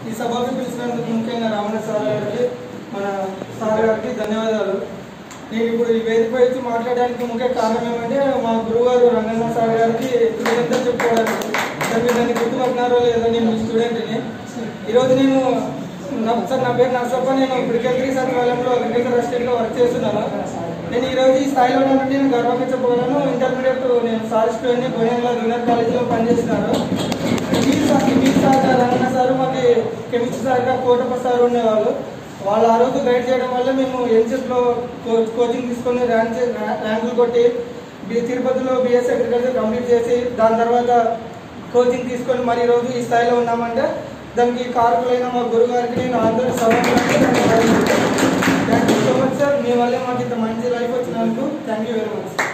ఈ సభకు పిలిచినందుకు ముఖ్యంగా రావణ సార్ గారికి మన సార్ గారికి ధన్యవాదాలు నేను ఇప్పుడు ఈ వేదికపై వచ్చి మాట్లాడడానికి ముఖ్య కారణం ఏమంటే మా గురుగారు రంగన్న సార్ గారికి కృతజ్ఞతలు చెప్పుకోవడానికి సార్ మీరు నన్ను గుర్తుపట్టినారో లేదో నేను మీ స్టూడెంట్ని ఈరోజు నేను నా సార్ నా పేరు నర్సప్ప నేను క్రికెటరీ సచివాలయంలో క్రికెటర్ అసిస్టెంట్గా వర్క్ చేస్తున్నాను నేను ఈరోజు ఈ స్థాయిలో ఉన్నట్టు నేను గర్వంగా చెప్పగలను ఇంటర్మీడియట్ నేను సార్ స్టూడెంట్ని బోయినగల జూనియర్ కాలేజీలో పనిచేస్తున్నాను English sir English sir Ranganna sir మాకు కెమిస్ట్రీ సార్గా కోటప్ప సార్ ఉండేవాళ్ళు వాళ్ళు ఆ రోజు గైడ్ చేయడం వల్ల మేము ఎన్సెస్లో కోచింగ్ తీసుకొని ర్యాంక్ చే- ర్యా- ర్యాంకులు కొట్టి బి- తిరుపతిలో బిఎస్ అగ్రికల్చర్ కంప్లీట్ చేసి దాని తర్వాత కోచింగ్ తీసుకొని మరి ఈరోజు ఈ స్థాయిలో ఉన్నామంటే దానికి కారకులైన మా గురుగారికి నేను అందరూ thank you so much sir మీ వల్లే మాకు ఇంత మంచి లైఫ్ వచ్చినందుకు థ్యాంక్ యూ వెరీ మచ్